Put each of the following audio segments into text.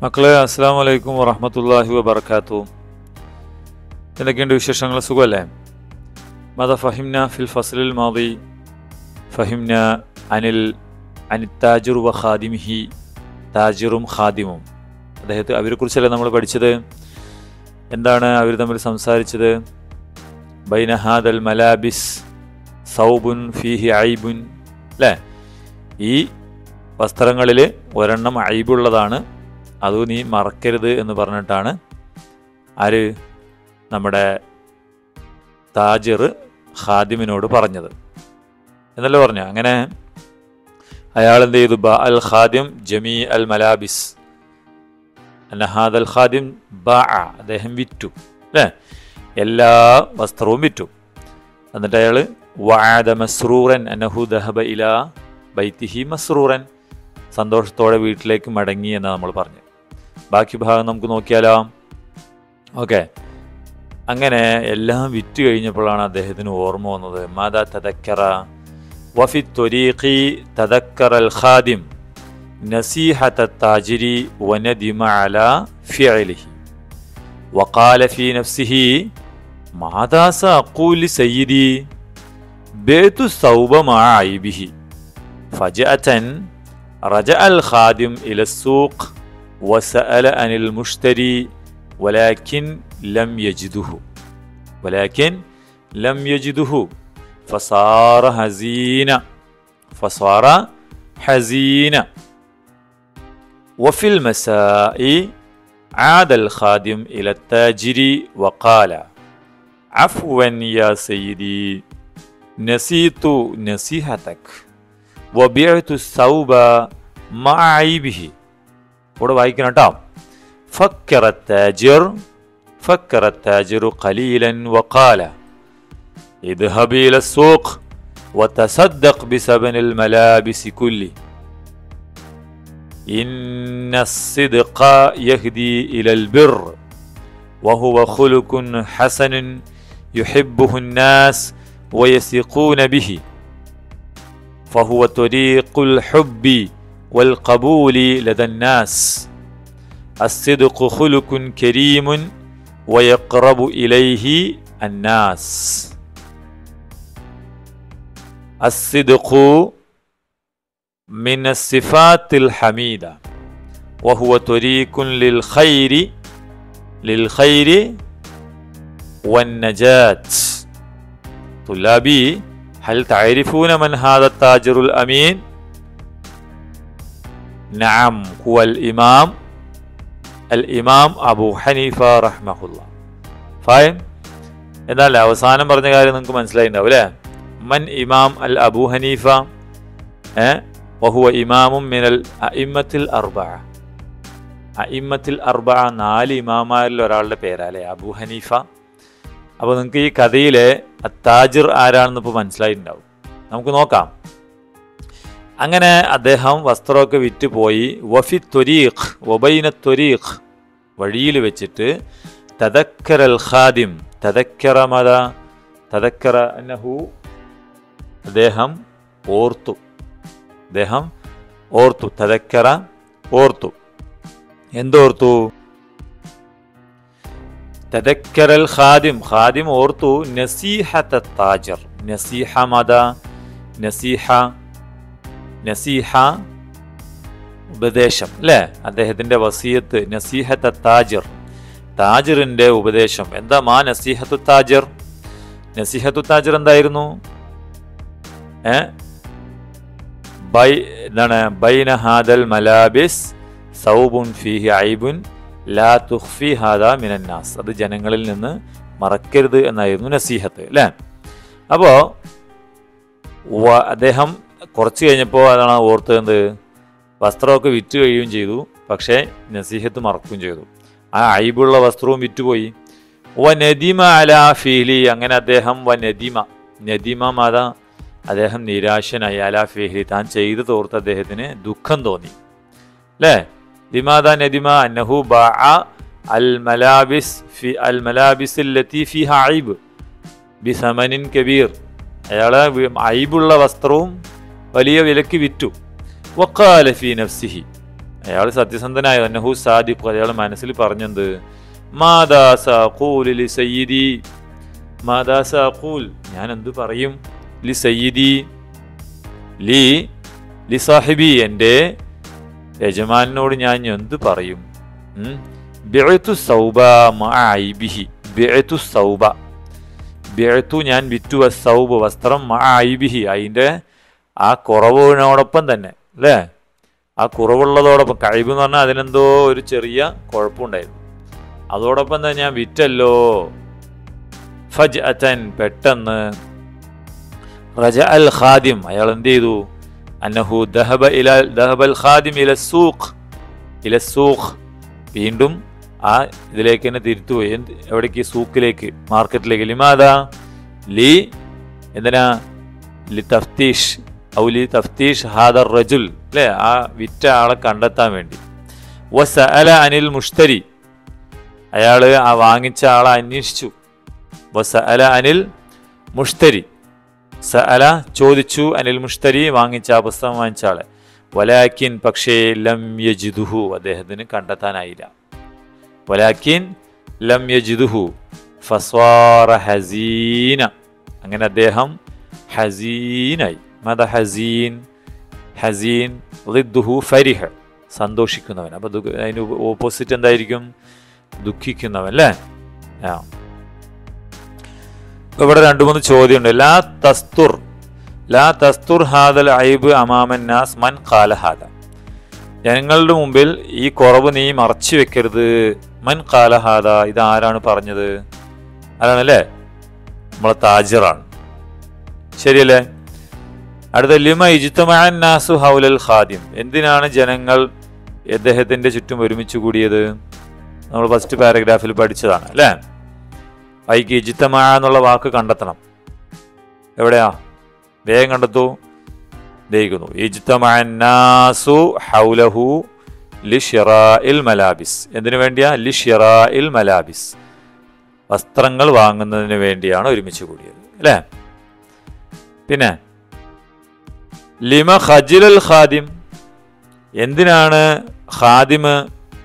മക്കളെ അസ്സാം വലൈക്കും വറഹമത്തല്ലാഹി വബർക്കാത്തു എന്തൊക്കെയുണ്ട് വിശേഷങ്ങൾ സുഖമല്ലേ മത ഫഹിംന ഫിൽ ഫസലിൽ മാതി ഫഹിംന അനിൽ അനി താജുർ വ ഖാദിമിഹി താജിറും ഖാദിമും അദ്ദേഹത്തെ അവരെക്കുറിച്ചല്ലേ നമ്മൾ പഠിച്ചത് എന്താണ് അവർ തമ്മിൽ സംസാരിച്ചത് ബൈനഹാദൽ മലാബിസ് സൗബുൻ ഫീഹി ഐബുൻ അല്ലേ ഈ വസ്ത്രങ്ങളിൽ ഒരെണ്ണം ഐബുള്ളതാണ് അത് നീ മറക്കരുത് എന്ന് പറഞ്ഞിട്ടാണ് ആര് നമ്മുടെ താജിർ ഖാദിമിനോട് പറഞ്ഞത് എന്നല്ലേ പറഞ്ഞു അങ്ങനെ അയാൾ എന്ത് ചെയ്തു ബ അൽ ഖാദിം ജമീ അൽ മലാബിസ് അന്നഹാദ് അൽ ഖാദിം ബ അദ്ദേഹം വിറ്റു അല്ലേ എല്ലാ വസ്ത്രവും വിറ്റു എന്നിട്ട് അയാൾ വാദ മസ്രൂറൻ അനഹു ദഹബ ഇല ബൈത്തിഹി മസ്രൂറൻ സന്തോഷത്തോടെ വീട്ടിലേക്ക് മടങ്ങി എന്നാണ് നമ്മൾ പറഞ്ഞു ബാക്കി ഭാഗം നമുക്ക് നോക്കിയാലോ ഓക്കെ അങ്ങനെ എല്ലാം വിറ്റ് കഴിഞ്ഞപ്പോഴാണ് അദ്ദേഹത്തിന് ഓർമ്മ വന്നത് മാതാ തദക്കറ വഫി ത്വരീഖി തദക്കറ അൽ ഖാദിം نصيحة التاجر وندم على فعله وقال في نفسه ماذا سأقول لسيدي بيت الثوب مع عيبه فجأة رجع الخادم إلى السوق وسأل عن المشتري ولكن لم يجده ولكن لم يجده فصار حزينا فصار حزينا وفي المساء عاد الخادم إلى التاجر وقال عفوا يا سيدي نسيت نصيحتك وبعت الثوب مع عيبه ഇവിടെ വായിക്കണം കേട്ടോ فكر التاجر فكر التاجر قليلا وقال اذهب إلى السوق وتصدق بثمن الملابس كله إن الصدق يهدي إلى البر وهو خلق حسن يحبه الناس ويثقون به فهو طريق الحب والقبول لدى الناس الصدق خلق كريم ويقرب إليه الناس الصدق من الصفات الحميدة وهو طريق للخير للخير والنجاة طلابي هل تعرفون من هذا التاجر الأمين؟ نعم هو الإمام الإمام أبو حنيفة رحمه الله ഫൈൻ എന്നാൽ അവസാനം പറഞ്ഞ കാര്യം നിങ്ങൾക്ക് മനസ്സിലായിട്ടുണ്ടാവും അല്ലേ മൻ ഇമാം അൽ അബു ഹനീഫ ഏ വഹുവ ഇമാമും മിനൽ അഇമ്മത്തിൽ അർബ അഇമ്മത്തിൽ അർബ നാല് ഇമാമാരിൽ ഒരാളുടെ പേരാ അല്ലേ അബു ഹനീഫ അപ്പോൾ നിങ്ങൾക്ക് ഈ കഥയിലെ താജിർ ആരാണെന്ന് ഇപ്പോൾ മനസ്സിലായിട്ടുണ്ടാവും നമുക്ക് നോക്കാം അങ്ങനെ അദ്ദേഹം വസ്ത്രമൊക്കെ വിറ്റ് പോയി വഫി ത്വരീഖ് വബൈന ത്വരീഖ് വഴിയിൽ വെച്ചിട്ട് തദക്കര അൽ ഖാദിം തദക്കറ മത തദക്കറ അന്നഹു അദ്ദേഹം ഓർത്തു അദ്ദേഹം ഓർത്തു തദക്കറ ഓർത്തു എന്തോർത്തു തദക്കരൽ ഖാദിം ഖാദിം ഓർത്തു നസീഹത്ത താജർ നസീഹ മത നസീഹ നസീഹ ഉപദേശം അല്ലേ അദ്ദേഹത്തിന്റെ വസീയത്ത് നസീഹത്ത താജിർ താജിറിന്റെ ഉപദേശം എന്താ മാ നസീഹത്തു താജിർ നസീഹത്തു താജിർ എന്തായിരുന്നു ഏ ബൈ എന്താണ് ബൈന ഹാദൽ മലാബിസ് സൗബുൻ ഫിഹി ഐബുൻ ലാ തുഖ്ഫി ഹാദ മിനന്നാസ് അത് ജനങ്ങളിൽ നിന്ന് മറക്കരുത് എന്നായിരുന്നു നസീഹത്ത് അല്ലേ അപ്പോൾ അദ്ദേഹം കുറച്ച് കഴിഞ്ഞപ്പോൾ അതാണ് ഓർത്തത് വസ്ത്രമൊക്കെ വിറ്റ് കഴിയുകയും ചെയ്തു പക്ഷേ നസീഹത്ത് മറക്കുകയും ചെയ്തു ആ ഐബുള്ള വസ്ത്രവും വിറ്റുപോയി വ നദിമ അല ഫീലി അങ്ങനെ അദ്ദേഹം വ നദിമ നദിമ മാത അദ്ദേഹം നിരാശനായി അല ഫീലി താൻ ചെയ്തു തോർത്ത് അദ്ദേഹത്തിന് ദുഃഖം തോന്നി അല്ലേ ദിമാദ നദിമ അന്നഹു ബാ അൽ മലാബിസ് ഫി അൽ മലാബിസ് ലത്തീഫി ഐബ് ബി സമനിൻ കബീർ അയാളെ ഐബുള്ള വസ്ത്രവും വലിയ വിലക്ക് വിറ്റു വക്കാല ഫി നഫ്സിഹി അയാൾ സത്യസന്ധനായ അന്നഹു സാദിഖ് അയാൾ മനസ്സിൽ പറഞ്ഞത് മാതാ സഖൂൽ ലി സയ്യിദി മാതാ സഖൂൽ ഞാൻ എന്ത് പറയും ലി സയ്യിദി ലി ലി സാഹിബി എൻ്റെ യജമാനോട് ഞാൻ എന്ത് പറയും ഉം? ബിഅ്തു സൗബ മഅൈബിഹി ബിഅ്തു സൗബ ബിഅ്തു ഞാൻ വിറ്റു സൗബ് വസ്ത്രം മഅൈബിഹി അതിൻ്റെ ആ കുറവിനോടൊപ്പം തന്നെ അല്ലേ ആ കുറവുള്ളതോടൊപ്പം കഴിവ് എന്ന് പറഞ്ഞാൽ അതിനെന്തോ ഒരു ചെറിയ കുഴപ്പമുണ്ടായിരുന്നു അതോടൊപ്പം തന്നെ ഞാൻ വിറ്റല്ലോ ഫജ് അറ്റൻ പെട്ടെന്ന് റജ അൽ ഖാദിം അയാൾ എന്ത് ചെയ്തു അന്നഹു ദഹബ ഇല ദഹബൽ ഖാദിം ഇല സൂഖ് ഇല സൂഖ് വീണ്ടും ആ ഇതിലേക്ക് തന്നെ തിരുത്തുപോയി എന്ത് എവിടേക്ക് സൂക്കിലേക്ക് മാർക്കറ്റിലേക്ക് ലിമാദ ലി എന്തിനാ ലി തഫ്തീഷ് ഔ ലി തഫ്തീഷ് ഹാദർ റജുൽ അല്ലേ ആ വിറ്റ ആളെ കണ്ടെത്താൻ വേണ്ടി വസ അല അനിൽ മുഷ്തരി അയാൾ ആ വാങ്ങിച്ച ആളെ അന്വേഷിച്ചു വസ അല അനിൽ മുഷ്തരി സ അല ചോദിച്ചു അനിൽ മുഷ്തരി വാങ്ങിച്ച ആ പുസ്തകം വാങ്ങിച്ച ആളെ വലാക്കിൻ പക്ഷേ ലം യജിദുഹു അദ്ദേഹത്തിന് കണ്ടെത്താനായില്ല വലാക്കിൻ ലം യജിദുഹു ഫസ്വാറ ഹസീന അങ്ങനെ അദ്ദേഹം ഹസീനായി മത ഹസീൻ ഹസീൻ ളിദ്ദുഹു ഫരിഹ സന്തോഷിക്കുന്നവൻ അപ്പൊ ദുഃഖ- അതിന് ഓപ്പോസിറ്റ് എന്തായിരിക്കും ദുഃഖിക്കുന്നവൻ അല്ലേ ആ ഇപ്പൊ ഇവിടെ രണ്ടു മൂന്ന് ചോദ്യമുണ്ട് ലാ തസ്തുർ ലാ തസ്തുർ ഹാദൽ ഐബ് അമാമൻ നാസ് മൻ ഖാല ഹാദ ജനങ്ങളുടെ മുമ്പിൽ ഈ കുറവ് നീ മറച്ചു വെക്കരുത് മൻ ഖാല ഹാദ ഇത് ആരാണ് പറഞ്ഞത് ആരാണല്ലേ നമ്മളെ താജിറാണ് ശരിയല്ലേ അടുത്ത ലിമ ഇജിത്തമാൻ നാസു ഹൗലൽ ഖാദിം എന്തിനാണ് ജനങ്ങൾ അദ്ദേഹത്തിന്റെ ചുറ്റും ഒരുമിച്ച് കൂടിയത് നമ്മൾ ഫസ്റ്റ് പാരഗ്രാഫിൽ പഠിച്ചതാണ് അല്ലേ ഐക്ക് ഇജിത്തമ എന്നുള്ള വാക്ക് കണ്ടെത്തണം എവിടെയാ വേഗം കണ്ടെത്തൂ ദഹിക്കുന്നു ഇജ്തമാനാസു ഹൗലഹു ലിഷിറാഇൽ മലാബിസ് എന്തിനു വേണ്ടിയാ ലിഷിറാഇൽ മലാബിസ് വസ്ത്രങ്ങൾ വാങ്ങുന്നതിന് വേണ്ടിയാണ് ഒരുമിച്ച് കൂടിയത് അല്ലേ പിന്നെ ലിമ ഖജിലൽ ഖാദിം എന്തിനാണ് ഖാദിമ്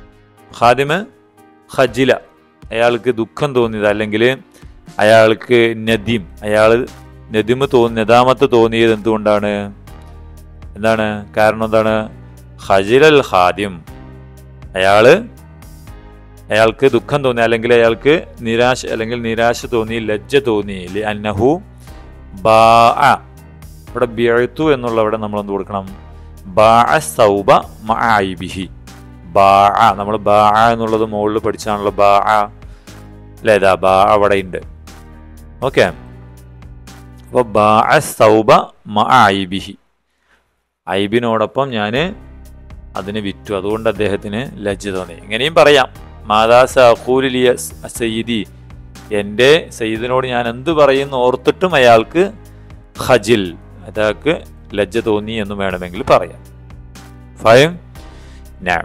ഖാദിമ് ഖജില അയാൾക്ക് ദുഃഖം തോന്നിയത് അല്ലെങ്കിൽ അയാൾക്ക് നദീം അയാൾ നദിമ് തോന്നി നദാമത്ത് തോന്നിയത് എന്തുകൊണ്ടാണ് എന്താണ് കാരണം എന്താണ് ഖജിലൽ ഖാദിം അയാള് അയാൾക്ക് ദുഃഖം തോന്നി അല്ലെങ്കിൽ അയാൾക്ക് നിരാശ അല്ലെങ്കിൽ നിരാശ തോന്നി ലജ്ജ തോന്നി ലി അന്നഹു ബാ ഇവിടെ ബിയഴ്ത്തു എന്നുള്ള ഇവിടെ നമ്മൾ എന്ത് കൊടുക്കണം ബാ സൗബ മഅൈബിഹി ബാ നമ്മൾ ബാ എന്നുള്ളത് മുകളിൽ പഠിച്ചാണല്ലോ ബാ അല്ലേ ഇതാ ബാ അവിടെ ഉണ്ട് ഓക്കെ അപ്പോൾ ബാ സൗബ മഅൈബിഹി ഐബിനോടൊപ്പം ഞാൻ അതിന് വിറ്റു അതുകൊണ്ട് അദ്ദേഹത്തിന് ലജ്ജ തോന്നി ഇങ്ങനെയും പറയാം മാതാ സഖൂലിയ സയ്യിദി എൻ്റെ സയ്യിദിനോട് ഞാൻ എന്ത് പറയുന്നു ഓർത്തിട്ടും അയാൾക്ക് ഖജിൽ അയാൾക്ക് ലജ്ജ തോന്നി എന്ന് വേണമെങ്കിൽ പറയാം ഫൈം ഞാൻ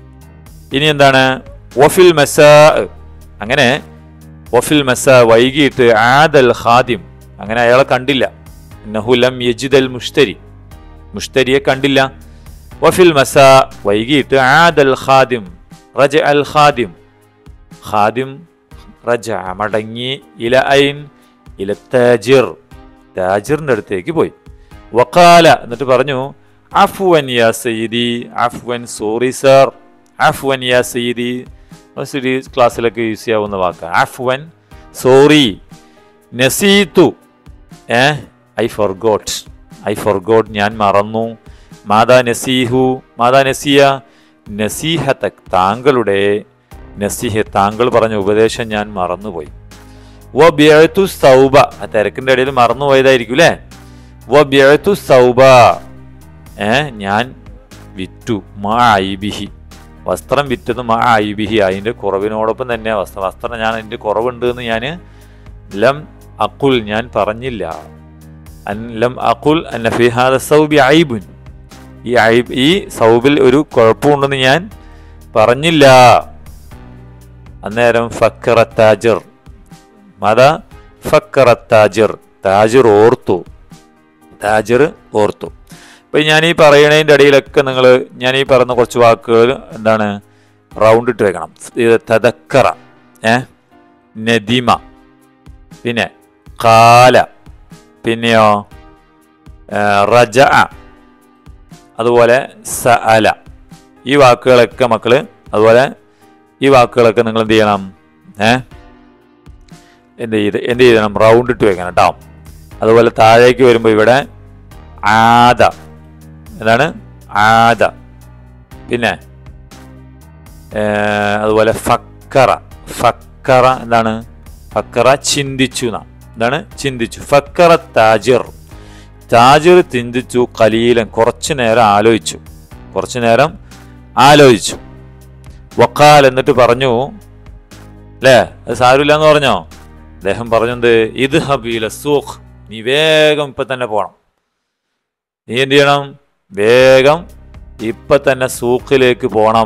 ഇനി എന്താണ് വഫിൽ മസ അങ്ങനെ വഫിൽ മസ വൈകിട്ട് ആദൽ ഖാദിം അങ്ങനെ അയാളെ കണ്ടില്ല നഹുലം യജിദൽ മുഷ്തരി മുഷ്തരിയെ കണ്ടില്ല വഫിൽ മസ വൈകിട്ട് ആദൽ ഖാദിം റജ അൽ ഖാദിം ഖാദിം റജ മടങ്ങി ഇല ഐൻ ഇല താജിർ താജിറിന്റെ അടുത്തേക്ക് പോയി വക്കാല എന്നിട്ട് പറഞ്ഞു അഫ്വൻ യാ സയ്യിദി അഫ്വൻ സോറി സർ അഫ്വൻ യാ സയ്യിദി സിഡി ക്ലാസ്സിലൊക്കെ യൂസ് ചെയ്യാവുന്ന വാക്കാണ് അഫ്വൻ സോറി നസീത്തു ഏ ഐ ഫോർഗോട്ട് ഐ ഫോർഗോട്ട് ഞാൻ മറന്നു മാതാ നസീഹു മാതാ നസിയ നസീഹത്ത താങ്കളുടെ നസീഹ താങ്കൾ പറഞ്ഞ ഉപദേശം ഞാൻ മറന്നുപോയി വ ബിയത്തു സൗബ ആ തിരക്കിന്റെ ഇടയിൽ മറന്നുപോയതായിരിക്കും അല്ലേ വ ബിയത്തു സൗബ ഏ ഞാൻ വിറ്റു മാ ഐബിഹി വസ്ത്രം വിറ്റത് മാ ഐബിഹി അതിൻ്റെ കുറവിനോടൊപ്പം തന്നെ വസ്ത്രം വസ്ത്രം ഞാൻ അതിൻ്റെ കുറവുണ്ട് എന്ന് ഞാൻ ലം അക്കുൽ ഞാൻ പറഞ്ഞില്ല അൻ ലം അക്കുൽ അന്ന ഫിഹാദ സൗബി ഐബുൻ ഈ ഐബ് ഈ സൗബിൽ ഒരു കുഴപ്പമുണ്ടെന്ന് ഞാൻ പറഞ്ഞില്ല അന്നേരം ഫക്കറ താജിർ മത ഫക്കറ താജിർ താജിർ ഓർത്തു താജിർ ഓർത്തു അപ്പം ഞാൻ ഈ പറയണതിൻ്റെ ഇടയിലൊക്കെ നിങ്ങൾ ഞാൻ ഈ പറയുന്ന കുറച്ച് വാക്കുകൾ എന്താണ് റൗണ്ട് ഇട്ട് വെക്കണം ഇത് തദക്കറ ഏ നദിമ പിന്നെ കാല പിന്നെയോ ഏ, റജ അതുപോലെ സഅല ഈ വാക്കുകളൊക്കെ മക്കള് അതുപോലെ ഈ വാക്കുകളൊക്കെ നിങ്ങൾ എന്ത് ചെയ്യണം ഏ എന്ത് ചെയ്ത് എന്ത് ചെയ്യണം റൗണ്ട് ഇട്ട് വെക്കണം കേട്ടോ അതുപോലെ താഴേക്ക് വരുമ്പോൾ ഇവിടെ ആദ എന്താണ് ആദ പിന്നെ ഏ, അതുപോലെ ഫക്കറ ഫക്കറ എന്താണ് ഫക്കറ ചിന്തിച്ചു എന്നാ എന്താണ് ചിന്തിച്ചു ഫക്കറ താജിർ താജിർ ചിന്തിച്ചു കലീലൻ കുറച്ചു നേരം ആലോചിച്ചു കുറച്ചു നേരം ആലോചിച്ചു വക്കാൽ എന്നിട്ട് പറഞ്ഞു അല്ലേ അത് സാരമില്ല എന്ന് പറഞ്ഞോ അദ്ദേഹം പറഞ്ഞത് ഇത് ഹബീല സൂഖ് നീ വേഗം ഇപ്പൊ തന്നെ പോണം നീ എന്ത് ചെയ്യണം വേഗം ഇപ്പൊ തന്നെ സൂക്കിലേക്ക് പോണം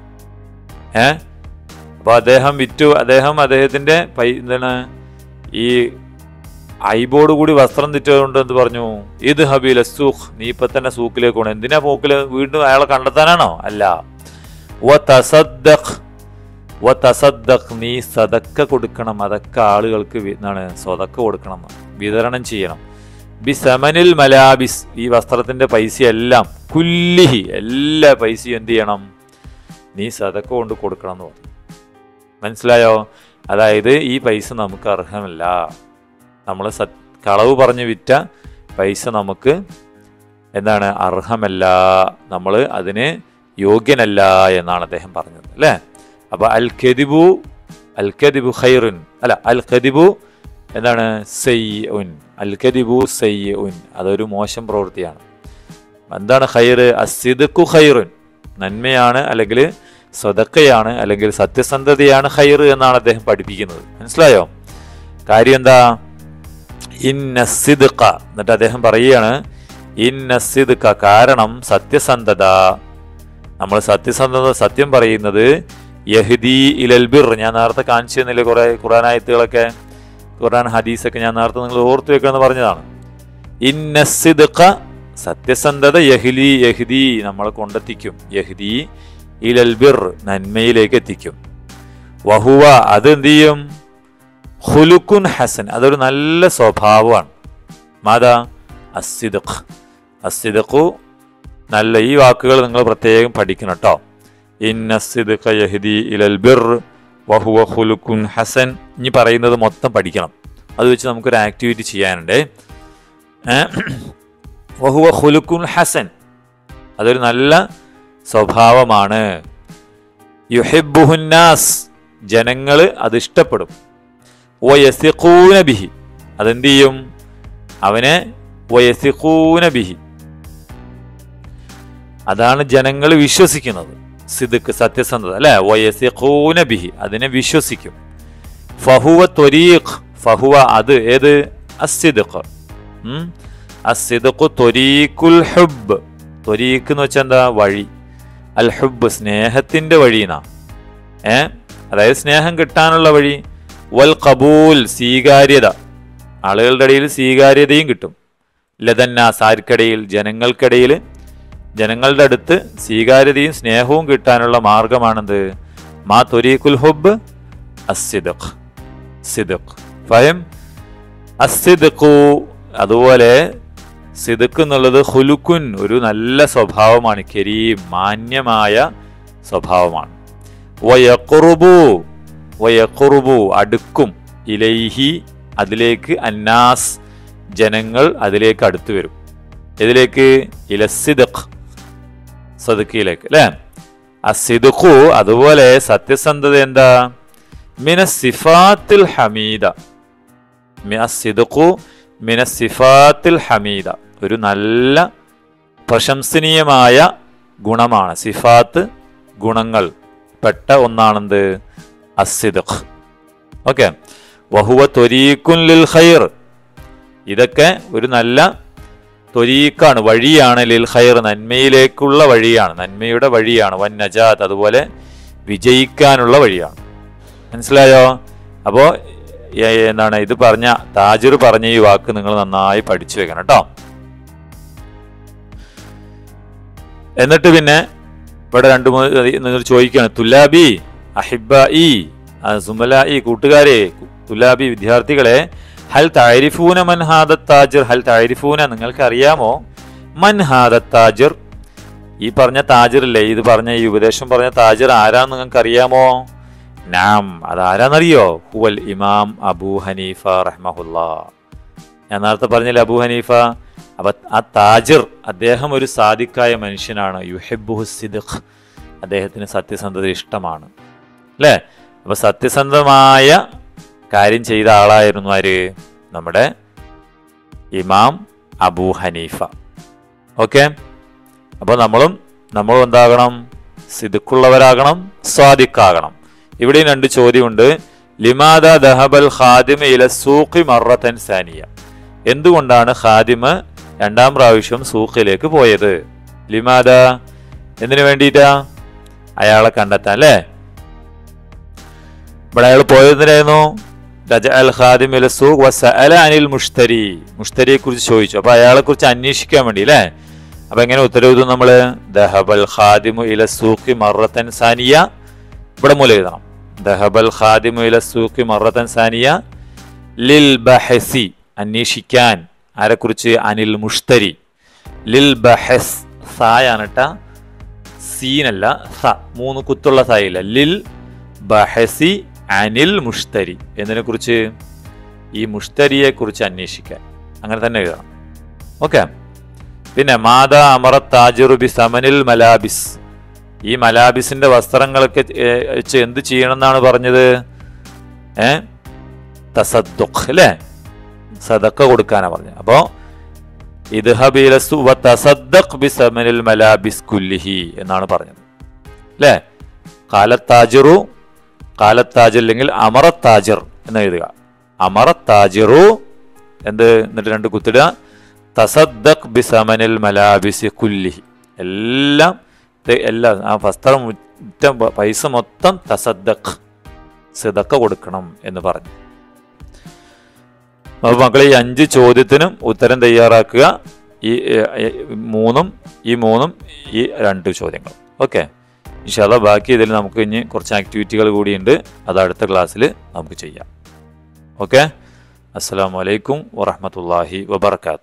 ഏ അപ്പൊ അദ്ദേഹം വിറ്റു അദ്ദേഹം അദ്ദേഹത്തിന്റെ പൈ എന്താണ് ഈ ഐബോർഡ് കൂടി വസ്ത്രം തെറ്റതുകൊണ്ട് എന്ത് പറഞ്ഞു ഇത് ഹബീല സൂഖ് നീ ഇപ്പൊ തന്നെ സൂക്കിലേക്ക് പോകണം എന്തിനാ പോക്കില് വീണ്ടും അയാളെ കണ്ടെത്താനാണോ അല്ല വ തസദ്ദഖ് വ തസദ്ദഖ് നീ സദക്ക കൊടുക്കണം അതൊക്കെ ആളുകൾക്ക് വി- എന്താണ് സ്വതക്ക കൊടുക്കണം വിതരണം ചെയ്യണം ബി സമനിൽ മലാബിസ് ഈ വസ്ത്രത്തിന്റെ പൈസ എല്ലാം കുല്ലിഹി എല്ലാ പൈസയും എന്ത് ചെയ്യണം നീ സദക്ക കൊണ്ട് കൊടുക്കണം എന്ന് പറഞ്ഞു മനസ്സിലായോ അതായത് ഈ പൈസ നമുക്ക് അർഹമല്ല നമ്മൾ സത് കളവ് പറഞ്ഞ് വിറ്റ പൈസ നമുക്ക് എന്താണ് അർഹമല്ല നമ്മൾ അതിന് യോഗ്യനല്ല എന്നാണ് അദ്ദേഹം പറഞ്ഞത് അല്ലേ അപ്പൊ അൽ ഖദിബു അൽ ഖദിബു ഖൈറുൻ അല്ല അൽ ഖദിബു എന്താണ് സയ്യുൻ അൽ ഖദിബു സയ്യുൻ അതൊരു മോശം പ്രവൃത്തിയാണ് എന്താണ് ഖൈറ് അസിദക്കു ഖൈറുൻ നന്മയാണ് അല്ലെങ്കിൽ സ്വതക്കയാണ് അല്ലെങ്കിൽ സത്യസന്ധതയാണ് ഖൈറ് എന്നാണ് അദ്ദേഹം പഠിപ്പിക്കുന്നത് മനസ്സിലായോ കാര്യം എന്താ ഇന്ന സിദ്ഖ എന്നിട്ട് അദ്ദേഹം പറയുകയാണ് ഇന്ന സിദ്ഖ കാരണം സത്യസന്ധത നമ്മൾ സത്യസന്ധത സത്യം പറയുന്നത് യഹ്ദി ഇലൽ ബിർ ഞാൻ നേരത്തെ കാണിച്ചു തന്നില്ലേ കുറെ ഖുറാൻ ആയത്തുകളൊക്കെ ഖുറാൻ ഹദീസൊക്കെ ഞാൻ നേരത്തെ നിങ്ങൾ ഓർത്തു വെക്കണമെന്ന് പറഞ്ഞതാണ് ഇന്ന സിദ്ഖ സത്യസന്ധത യഹ്ലി യഹ്ദി നമ്മളെ കൊണ്ടെത്തിക്കും യഹ്ദി ഇലൽ ബിർ നന്മയിലേക്ക് എത്തിക്കും വഹുവ അത് എന്ത് ചെയ്യും ഹുലുക്കുൻ ഹസൻ അതൊരു നല്ല സ്വഭാവമാണ് മാതാ അസിദഖ് അസിദഖു നല്ല ഈ വാക്കുകൾ നിങ്ങൾ പ്രത്യേകം പഠിക്കണം കേട്ടോ ഇന്ന സിദ്ഖ യഹ്ദി ഇലൽ ബിർ വഹുവ ഹുലുക്കുൻ ഹസൻ ഇനി പറയുന്നത് മൊത്തം പഠിക്കണം അത് വെച്ച് നമുക്കൊരു ആക്ടിവിറ്റി ചെയ്യാനുണ്ട് ഏ? വഹുവ ഹുലുക്കുൻ ഹസൻ അതൊരു നല്ല സ്വഭാവമാണ് യുഹിബുഹുന്നാസ് ജനങ്ങൾ അത് ഇഷ്ടപ്പെടും വയസിഖൂന ബിഹി അതെന്ത് ചെയ്യും അവനെ വയസിഖൂന ബിഹി അതാണ് ജനങ്ങൾ വിശ്വസിക്കുന്നത് സിദുക്ക് സത്യസന്ധത അല്ലെ വയസിഖൂന ബിഹി അതിനെ വിശ്വസിക്കും ഫഹുവ ത്വരീഖ് ഫഹുവ അത് ഏത് അസിദുഖ് അസിദുഖു ത്വരീഖുൽ ഹുബ് ത്വരീഖ് എന്ന് വെച്ചാൽ എന്താ വഴി അൽ ഹുബ് സ്നേഹത്തിന്റെ വഴിന്നാ ഏ അതായത് സ്നേഹം കിട്ടാനുള്ള വഴി വൽ കബൂൽ സ്വീകാര്യത ആളുകളുടെ ഇടയിൽ സ്വീകാര്യതയും കിട്ടും ലതന്നാസ് ആർക്കിടയിൽ ജനങ്ങൾക്കിടയിൽ ജനങ്ങളുടെ അടുത്ത് സ്വീകാര്യതയും സ്നേഹവും കിട്ടാനുള്ള മാർഗമാണെന്ത് മാ തൊരീഖുൽ ഹുബ് അസിദഖ് സിദഖ് ഫയം അസിദഖു അതുപോലെ സിദഖ് എന്നുള്ളത് ഹുലുക്കുൻ ഒരു നല്ല സ്വഭാവമാണ് കരീം മാന്യമായ സ്വഭാവമാണ് വയക്കുറുബു വയക്കുറുബു അടുക്കും ഇലൈഹി അതിലേക്ക് അന്നാസ് ജനങ്ങൾ അതിലേക്ക് അടുത്തു വരും ഇതിലേക്ക് ഇലസിദഖ് സദക്കിയിലേക്ക് അല്ലേ അസിദുഖു അതുപോലെ സത്യസന്ധത എന്താ മിന സിഫാത്തിൽ ഹമീദ മി- അസിദുഖു മിന സിഫാത്തിൽ ഹമീദ ഒരു നല്ല പ്രശംസനീയമായ ഗുണമാണ് സിഫാത്ത് ഗുണങ്ങൾ പെട്ട ഒന്നാണെന്ത് അസിദഖ് ഓക്കെ വഹുവ ത്വരീക്കുൻ ലിൽ ഖൈർ ഇതൊക്കെ ഒരു നല്ല ത്വരീക്കാണ് വഴിയാണ് ലിൽ ഖൈർ നന്മയിലേക്കുള്ള വഴിയാണ് നന്മയുടെ വഴിയാണ് വൻ നജാത്ത് അതുപോലെ വിജയിക്കാനുള്ള വഴിയാണ് മനസ്സിലായോ അപ്പോൾ എന്താണ് ഇത് പറഞ്ഞ താജിർ പറഞ്ഞ ഈ വാക്ക് നിങ്ങൾ നന്നായി പഠിച്ചു വെക്കണം കേട്ടോ എന്നിട്ട് പിന്നെ ഇവിടെ രണ്ട് മൂന്ന് നിങ്ങൾ ചോദിക്കുകയാണ് തുലാബി അഹിബ ഇ സുമല ഈ കൂട്ടുകാരെ തുലാബി വിദ്യാർത്ഥികളെ ഹൽ താരിഫൂന മൻഹാദ താജിർ ഹൽ താരിഫൂന നിങ്ങൾക്ക് അറിയാമോ മൻഹാദ താജിർ ഈ പറഞ്ഞ താജിറില്ലേ ഇത് പറഞ്ഞ ഈ ഉപദേശം പറഞ്ഞ താജിർ ആരാന്ന് നിങ്ങൾക്ക് അറിയാമോ നാം അത് ആരാന്നറിയോ ഹുവൽ ഇമാം അബൂ ഹനീഫ റഹ്മഹുല്ല ഞാൻ നേരത്തെ പറഞ്ഞില്ല അബൂ ഹനീഫ അപ്പൊ ആ താജിർ അദ്ദേഹം ഒരു സാദിക്കായ മനുഷ്യനാണ് യുഹെബുഹു സിദ്ഖ് അദ്ദേഹത്തിന് സത്യസന്ധത ഇഷ്ടമാണ് അല്ലേ അപ്പൊ സത്യസന്ധമായ കാര്യം ചെയ്ത ആളായിരുന്നു ആര് നമ്മുടെ ഇമാം അബൂ ഹനീഫ ഓക്കെ അപ്പോൾ നമ്മളും നമ്മളും എന്താകണം സിദുക്കുള്ളവരാകണം സ്വാദിക്കാകണം ഇവിടെയും രണ്ട് ചോദ്യമുണ്ട് ലിമാദ ദഹബൽ ഖാദിമ ഇല സൂഖി മറത്തൻ സാനിയ എന്തുകൊണ്ടാണ് ഖാദിമ് രണ്ടാം പ്രാവശ്യം സൂഖിലേക്ക് പോയത് ലിമാദ എന്തിനു വേണ്ടിയിട്ടാ അയാളെ കണ്ടെത്താൻ അല്ലേ ഇവിടെ അയാൾ പോയതിനായിരുന്നു രജ അൽ ഖാദിം ഇല സൂഖ് വസഅല അനിൽ മുഷ്തരി മുഷ്തരിയെ കുറിച്ച് ചോദിച്ചു അപ്പൊ അയാളെ കുറിച്ച് അന്വേഷിക്കാൻ വേണ്ടി അല്ലേ അപ്പൊ എങ്ങനെ ഉത്തരവിതു നമ്മള് ദഹബൽ ഖാദിമു ഇല സൂഖി മറത്തൻ സാനിയ ഇവിടെ മൂലം എഴുതണം ദഹബൽ ഖാദിമു ഇല സൂഖി മറത്തൻ സാനിയ ലിൽ ബഹസി അന്വേഷിക്കാൻ ആരെക്കുറിച്ച് അനിൽ മുഷ്തരി ലിൽ ബഹസ് സായാണ് ട്ടാ സീനല്ല സ മൂന്ന് കുത്തുള്ള സായില്ല ലിൽ ബഹസി അനിൽ മുഷ്തരി എന്നതിനെ കുറിച്ച് ഈ മുഷ്തരിയെ കുറിച്ച് അന്വേഷിക്കാൻ അങ്ങനെ തന്നെ എഴുതണം ഓക്കെ പിന്നെ മാതാ അമറ താജിറു ബി സമനിൽ മലാബിസ് ഈ മലാബിസിന്റെ വസ്ത്രങ്ങളൊക്കെ ഏ, വെച്ച് എന്ത് ചെയ്യണം എന്നാണ് പറഞ്ഞത് ഏ തസദ്ദുഖ് അല്ലേ സദക്ക കൊടുക്കാനാ പറഞ്ഞത് അപ്പോ ഇദ്ഹബ് ഇല സു വ തസദ്ദഖ് ബി സമനിൽ മലാബിസ് കുല്ലിഹി എന്നാണ് പറഞ്ഞത് അല്ലേ കാലത്താജിറു കാലത്താജിർ അല്ലെങ്കിൽ അമറത്താജിർ എന്ന് എഴുതുക അമറത്താജിറു എന്ത് എന്നിട്ട് രണ്ട് കുത്തിടുക തസദ്ദഖ് ബി സമനിൽ മലാബിസ് കുല്ലിഹി എല്ലാം ഇത് എല്ലാം ആ വസ്ത്രം വിറ്റ പൈസ മൊത്തം തസദ്ദഖ് സിദക്ക കൊടുക്കണം എന്ന് പറഞ്ഞു അപ്പോൾ മക്കളെ ഈ അഞ്ച് ചോദ്യത്തിനും ഉത്തരം തയ്യാറാക്കുക ഈ ഏ, ഏ, മൂന്നും ഈ മൂന്നും ഈ രണ്ട് ചോദ്യങ്ങൾ ഓക്കെ ഇൻഷാല്ല ബാക്കി ഇതിൽ നമുക്ക് ഇനി കുറച്ച് ആക്ടിവിറ്റികൾ കൂടിയുണ്ട് അത് അടുത്ത ക്ലാസ്സിൽ നമുക്ക് ചെയ്യാം ഓക്കെ അസ്സാം വലൈക്കും വറഹമത്തല്ലാഹി വബർക്കാത്തു